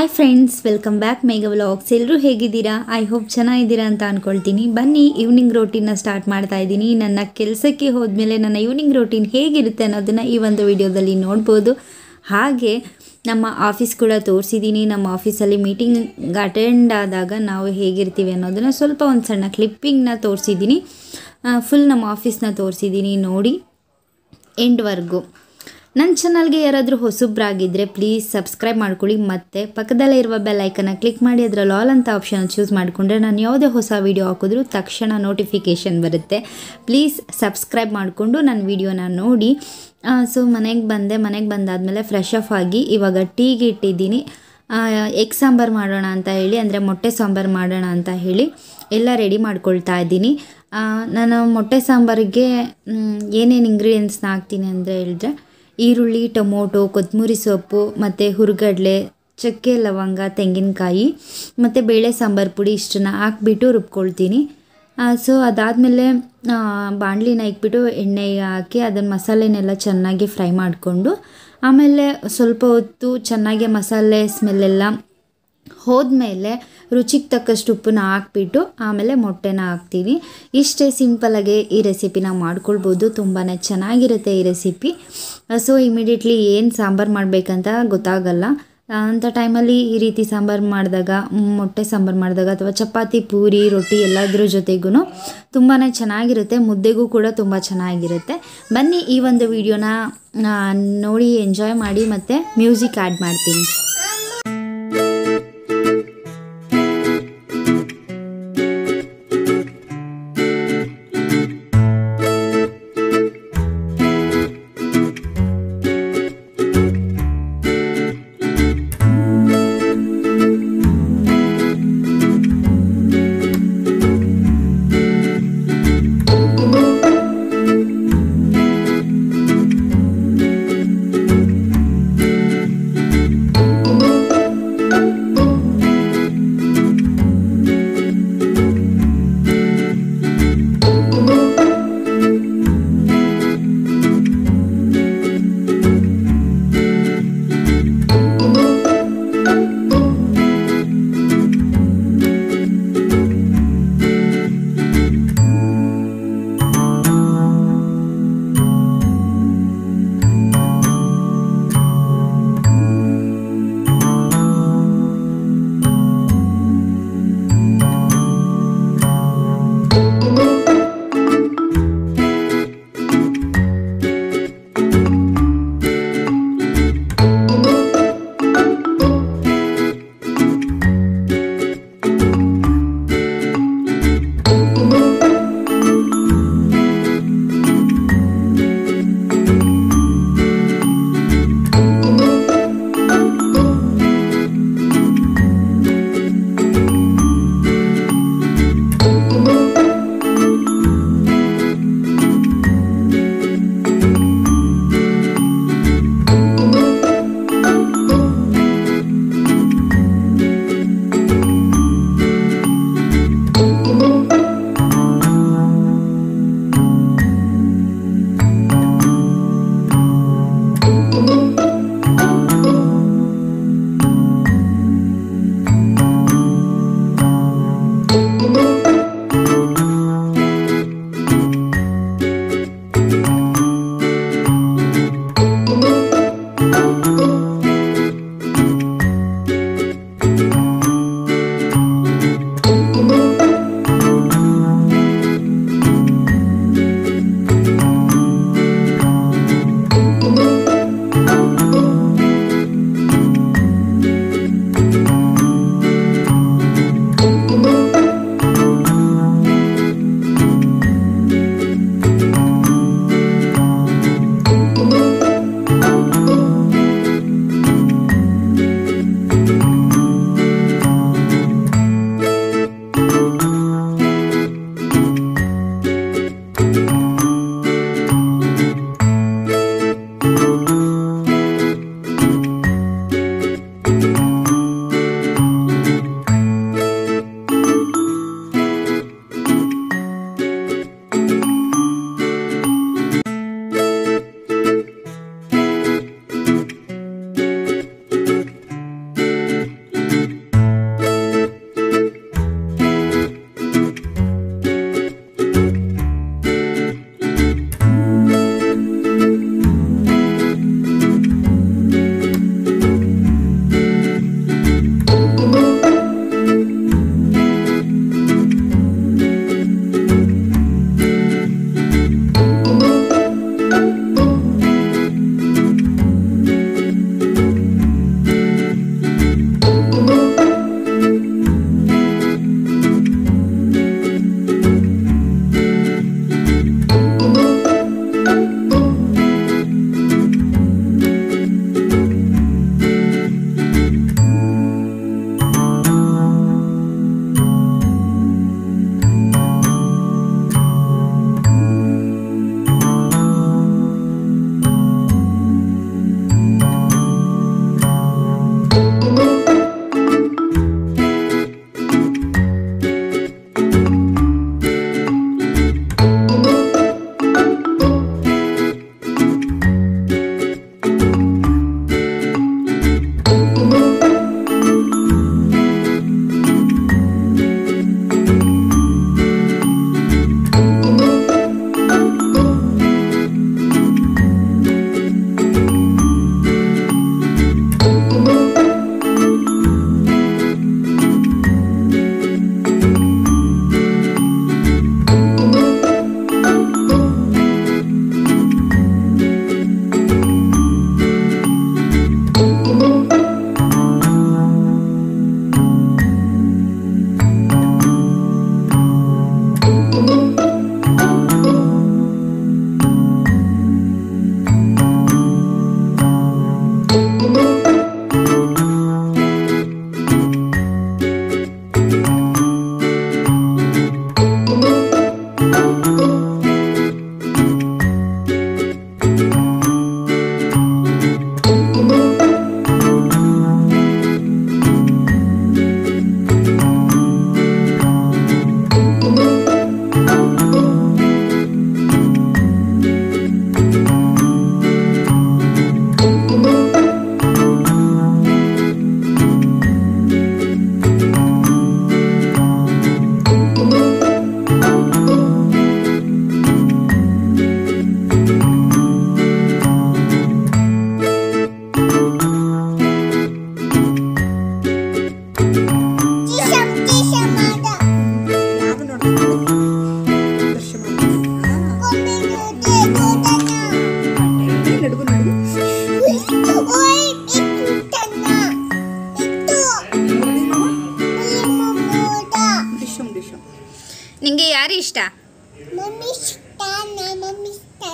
hi friends welcome back Megha vlogs ಎಲ್ಲರೂ ಹೇಗಿದ್ದೀರಾ I hope ಚೆನ್ನಾಗಿದ್ದೀರಾ ಅಂತ ಅಂದ್ಕೊಳ್ತೀನಿ ಬನ್ನಿ ಈವ್ನಿಂಗ್ ರೋಟೀನ್ನ ಸ್ಟಾರ್ಟ್ ಮಾಡ್ತಾ ಇದ್ದೀನಿ ನನ್ನ ಕೆಲಸಕ್ಕೆ ಹೋದ್ಮೇಲೆ ನನ್ನ ಈವ್ನಿಂಗ್ ರೋಟೀನ್ ಹೇಗಿರುತ್ತೆ ಅನ್ನೋದನ್ನು ಈ ಒಂದು ವಿಡಿಯೋದಲ್ಲಿ ನೋಡ್ಬೋದು ಹಾಗೆ ನಮ್ಮ ಆಫೀಸ್ ಕೂಡ ತೋರಿಸಿದ್ದೀನಿ ನಮ್ಮ ಆಫೀಸಲ್ಲಿ ಮೀಟಿಂಗ್ ಅಟೆಂಡ್ ಆದಾಗ ನಾವು ಹೇಗಿರ್ತೀವಿ ಅನ್ನೋದನ್ನು ಸ್ವಲ್ಪ ಒಂದು ಸಣ್ಣ ಕ್ಲಿಪ್ಪಿಂಗ್ನ ತೋರಿಸಿದ್ದೀನಿ ಫುಲ್ ನಮ್ಮ ಆಫೀಸ್ನ ತೋರಿಸಿದ್ದೀನಿ ನೋಡಿ ಎಂಡ್ವರೆಗೂ ನನ್ನ ಚಾನಲ್ಗೆ ಯಾರಾದರೂ ಹೊಸಬ್ರಾಗಿದ್ದರೆ ಪ್ಲೀಸ್ ಸಬ್ಸ್ಕ್ರೈಬ್ ಮಾಡ್ಕೊಳ್ಳಿ ಮತ್ತು ಪಕ್ಕದಲ್ಲೇ ಇರುವ ಬೆಲ್ ಐಕನ್ನ ಕ್ಲಿಕ್ ಮಾಡಿ ಅದರಲ್ಲಿ ಆಲ್ ಅಂತ ಆಪ್ಷನ್ ಚೂಸ್ ಮಾಡಿಕೊಂಡ್ರೆ ನಾನು ಯಾವುದೇ ಹೊಸ ವೀಡಿಯೋ ಹಾಕಿದ್ರೂ ತಕ್ಷಣ ನೋಟಿಫಿಕೇಷನ್ ಬರುತ್ತೆ ಪ್ಲೀಸ್ ಸಬ್ಸ್ಕ್ರೈಬ್ ಮಾಡಿಕೊಂಡು ನನ್ನ ವೀಡಿಯೋನ ನೋಡಿ ಸೊ ಮನೆಗೆ ಬಂದೆ ಮನೆಗೆ ಬಂದಾದಮೇಲೆ ಫ್ರೆಶ್ ಆಫ್ ಆಗಿ ಇವಾಗ ಟೀಗೆ ಇಟ್ಟಿದ್ದೀನಿ ಎಗ್ ಸಾಂಬಾರು ಮಾಡೋಣ ಅಂತ ಹೇಳಿ ಅಂದರೆ ಮೊಟ್ಟೆ ಸಾಂಬಾರು ಮಾಡೋಣ ಅಂತ ಹೇಳಿ ಎಲ್ಲ ರೆಡಿ ಮಾಡ್ಕೊಳ್ತಾ ಇದ್ದೀನಿ ನಾನು ಮೊಟ್ಟೆ ಸಾಂಬಾರಿಗೆ ಏನೇನು ಇಂಗ್ರೀಡಿಯೆಂಟ್ಸ್ನ ಹಾಕ್ತೀನಿ ಅಂದರೆ ಹೇಳಿದ್ರೆ ಈರುಳ್ಳಿ ಟೊಮೊಟೊ ಕೊತ್ತಂಬರಿ ಸೊಪ್ಪು ಮತ್ತು ಹುರ್ಗಡ್ಲೆ ಚಕ್ಕೆ ಲವಂಗ ತೆಂಗಿನಕಾಯಿ ಮತ್ತು ಬೇಳೆ ಸಾಂಬಾರು ಪುಡಿ ಇಷ್ಟನ್ನು ಹಾಕ್ಬಿಟ್ಟು ರುಬ್ಕೊಳ್ತೀನಿ ಸೊ ಅದಾದಮೇಲೆ ಬಾಣಲಿನ ಇಕ್ಬಿಟ್ಟು ಎಣ್ಣೆ ಹಾಕಿ ಅದನ್ನು ಮಸಾಲೆನೆಲ್ಲ ಚೆನ್ನಾಗಿ ಫ್ರೈ ಮಾಡಿಕೊಂಡು ಆಮೇಲೆ ಸ್ವಲ್ಪ ಹೊತ್ತು ಚೆನ್ನಾಗಿ ಮಸಾಲೆ ಸ್ಮೆಲ್ಲೆಲ್ಲ ಹೋದ್ಮೇಲೆ ರುಚಿಗೆ ತಕ್ಕಷ್ಟು ಉಪ್ಪನ್ನ ಹಾಕ್ಬಿಟ್ಟು ಆಮೇಲೆ ಮೊಟ್ಟೆನ ಹಾಕ್ತೀನಿ ಇಷ್ಟೇ ಸಿಂಪಲಾಗಿ ಈ ರೆಸಿಪಿನ ಮಾಡ್ಕೊಳ್ಬೋದು ತುಂಬಾ ಚೆನ್ನಾಗಿರುತ್ತೆ ಈ ರೆಸಿಪಿ ಸೊ ಇಮಿಡಿಯೇಟ್ಲಿ ಏನು ಸಾಂಬಾರು ಮಾಡಬೇಕಂತ ಗೊತ್ತಾಗಲ್ಲ ಅಂಥ ಟೈಮಲ್ಲಿ ಈ ರೀತಿ ಸಾಂಬಾರು ಮಾಡಿದಾಗ ಮೊಟ್ಟೆ ಸಾಂಬಾರು ಮಾಡಿದಾಗ ಅಥವಾ ಚಪಾತಿ ಪೂರಿ ರೊಟ್ಟಿ ಎಲ್ಲದ್ರ ಜೊತೆಗೂ ತುಂಬಾ ಚೆನ್ನಾಗಿರುತ್ತೆ ಮುದ್ದೆಗೂ ಕೂಡ ತುಂಬ ಚೆನ್ನಾಗಿರುತ್ತೆ ಬನ್ನಿ ಈ ಒಂದು ವಿಡಿಯೋನ ನೋಡಿ ಎಂಜಾಯ್ ಮಾಡಿ ಮತ್ತು ಮ್ಯೂಸಿಕ್ ಆ್ಯಡ್ ಮಾಡ್ತೀನಿ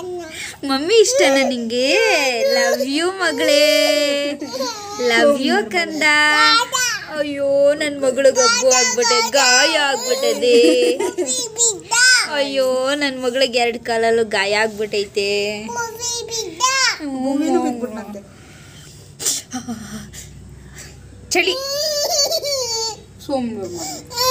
ಮಮ್ಮಿ ಇಷ್ಟನಾ ನಿಂಗೆ ಲವ್ ಯು ಮಗಳೇ ಲವ್ ಯು ಕಂದ ಅಯ್ಯೋ ನನ್ನ ಮಗಳು ಗಬ್ಬು ಆಗ್ಬಿಟ್ಟೆ ಗಾಯ ಆಗ್ಬಿಟ್ಟದೆ ಅಯ್ಯೋ ನನ್ನ ಮಗಳಿಗೆ ಎರಡು ಕಾಲಲ್ಲೂ ಗಾಯ ಆಗ್ಬಿಟ್ಟೈತೆ ಮೂವಿನೂ ಬಿದ್ಬಿಟ್ನಂತೆ ಚಳಿ ಸೋಮವಾರ ಮಾಡಿ